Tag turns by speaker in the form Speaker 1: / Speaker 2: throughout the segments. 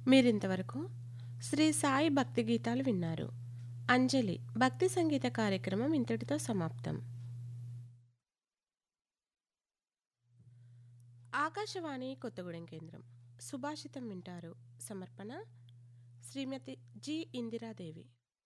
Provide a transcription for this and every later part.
Speaker 1: మీరింతవరకు శ్రీ సాయి భక్తి గీతాలు విన్నారు అంజలి భక్తి సంగీత కార్యక్రమం ఇంతటితో సమాప్తం ఆకాశవాణి కొత్తగూడెం కేంద్రం సుభాషితం వింటారు సమర్పణ శ్రీమతి జి ఇందిరాదేవి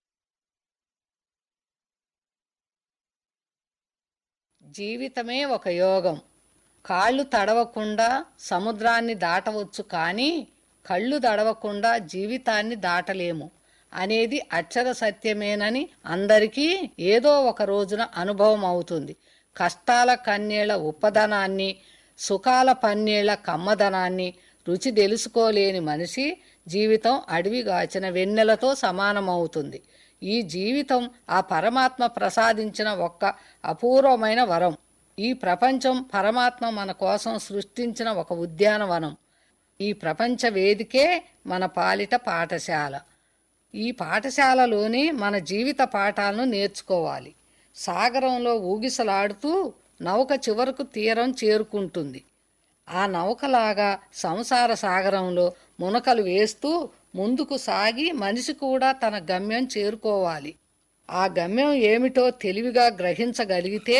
Speaker 2: జీవితమే ఒక యోగం కాళ్ళు తడవకుండా సముద్రాన్ని దాటవచ్చు కానీ కళ్ళు తడవకుండా జీవితాన్ని దాటలేము అనేది అక్షర సత్యమేనని అందరికీ ఏదో ఒక రోజున అనుభవం అవుతుంది కష్టాల కన్నీళ్ల ఉపదనాన్ని సుఖాల పన్నీళ్ల కమ్మదనాన్ని రుచి తెలుసుకోలేని మనిషి జీవితం అడవిగాచిన వెన్నెలతో సమానమవుతుంది ఈ జీవితం ఆ పరమాత్మ ప్రసాదించిన ఒక్క అపూర్వమైన వరం ఈ ప్రపంచం పరమాత్మ మన కోసం సృష్టించిన ఒక ఉద్యానవనం ఈ ప్రపంచ వేదికే మన పాలిట పాఠశాల ఈ పాఠశాలలోనే మన జీవిత పాఠాలను నేర్చుకోవాలి సాగరంలో ఊగిసలాడుతూ నౌక చివరకు తీరం చేరుకుంటుంది ఆ నౌకలాగా సంసార సాగరంలో మునకలు వేస్తూ ముందుకు సాగి మనిషి కూడా తన గమ్యం చేరుకోవాలి ఆ గమ్యం ఏమిటో తెలివిగా గ్రహించగలిగితే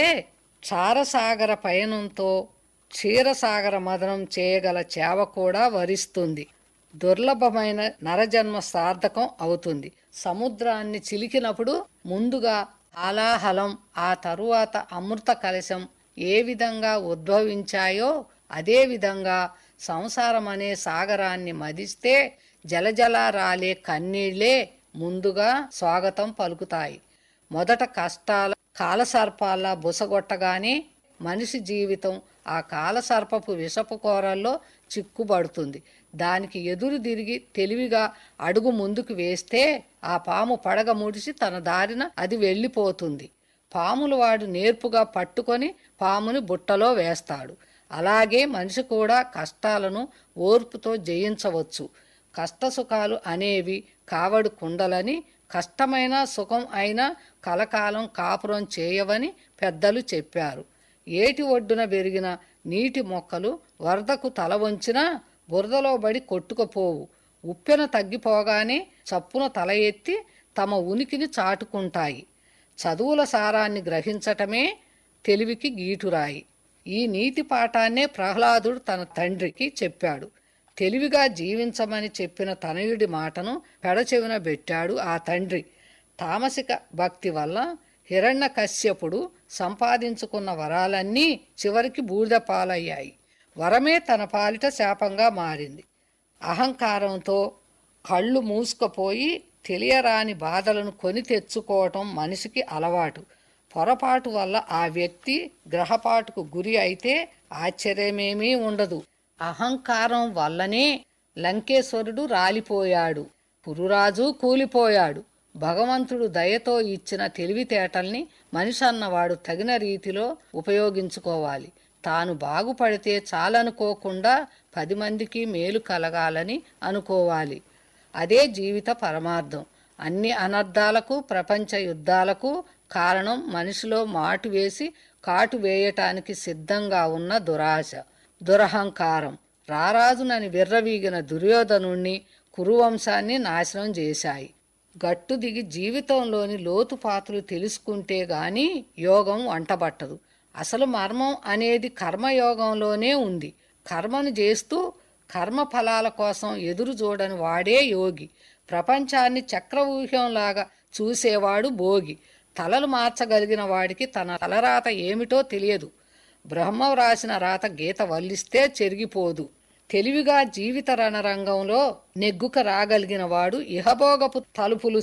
Speaker 2: చారసాగర పయనంతో క్షీరసాగర మదనం చేయగల చేవ కూడా వరిస్తుంది దుర్లభమైన నరజన్మ సార్థకం అవుతుంది సముద్రాన్ని చిలికినప్పుడు ముందుగా ఆలాహలం ఆ తరువాత అమృత కలశం ఏ విధంగా ఉద్భవించాయో అదే విధంగా సంసారం అనే సాగరాన్ని మదిస్తే జలజల రాలే కన్నీళ్లే ముందుగా స్వాగతం పలుకుతాయి మొదట కష్టాల కాలసర్పాల్లా బుసగొట్టగానే మనిషి జీవితం ఆ కాలసర్పపు విషపు కోరల్లో చిక్కుబడుతుంది దానికి ఎదురు తిరిగి తెలివిగా అడుగు ముందుకు వేస్తే ఆ పాము పడగ ముడిసి తన దారిన అది వెళ్ళిపోతుంది పాములు వాడు నేర్పుగా పట్టుకొని పాముని బుట్టలో వేస్తాడు అలాగే మనిషి కూడా కష్టాలను ఓర్పుతో జయించవచ్చు కష్టసుఖాలు అనేవి కావడు కుండలని కష్టమైన సుఖం అయినా కలకాలం కాపురం చేయవని పెద్దలు చెప్పారు ఏటి ఒడ్డున పెరిగిన నీటి మొక్కలు వరదకు తల వంచినా బురదలో బడి కొట్టుకుపోవు ఉప్పెన తగ్గిపోగానే చప్పున తల ఎత్తి తమ ఉనికిని చాటుకుంటాయి చదువుల సారాన్ని గ్రహించటమే తెలివికి గీటురాయి ఈ నీతి పాఠాన్నే ప్రహ్లాదుడు తన తండ్రికి చెప్పాడు తెలివిగా జీవించమని చెప్పిన తనయుడి మాటను పెడచెవిన పెట్టాడు ఆ తండ్రి తామసిక భక్తి వల్ల హిరణ్య కశ్యపుడు సంపాదించుకున్న వరాలన్నీ చివరికి బూడిద పాలయ్యాయి వరమే తన పాలిట శాపంగా మారింది అహంకారంతో కళ్ళు మూసుకుపోయి తెలియరాని బాధలను కొని తెచ్చుకోవటం మనిషికి అలవాటు పొరపాటు వల్ల ఆ వ్యక్తి గ్రహపాటుకు గురి అయితే ఆశ్చర్యమేమీ ఉండదు అహంకారం వల్లనే లంకేశ్వరుడు రాలిపోయాడు పురురాజు కూలిపోయాడు భగవంతుడు దయతో ఇచ్చిన తెలివితేటల్ని మనిషి అన్నవాడు తగిన రీతిలో ఉపయోగించుకోవాలి తాను బాగుపడితే చాలనుకోకుండా పది మందికి మేలు కలగాలని అనుకోవాలి అదే జీవిత పరమార్థం అన్ని అనర్థాలకు ప్రపంచ యుద్ధాలకు కారణం మనిషిలో మాటు వేసి కాటు వేయటానికి సిద్ధంగా ఉన్న దురాశ దురహంకారం రారాజునని విర్రవీగిన దుర్యోధనుణ్ణి కురువంశాన్ని నాశనం చేశాయి గట్టు దిగి జీవితంలోని లోతుపాతులు తెలుసుకుంటే గాని యోగం వంటబట్టదు అసలు మర్మం అనేది కర్మయోగంలోనే ఉంది కర్మను చేస్తూ కర్మ ఫలాల కోసం ఎదురు చూడని వాడే యోగి ప్రపంచాన్ని చక్రవ్యూహంలాగా చూసేవాడు భోగి తలలు మార్చగలిగిన వాడికి తన తలరాత ఏమిటో తెలియదు బ్రహ్మ వ్రాసిన రాత గీత వల్లిస్తే చెరిగిపోదు తెలివిగా జీవిత రణరంగంలో నెగ్గుక రాగలిగిన వాడు ఇహభోగపు తలుపులు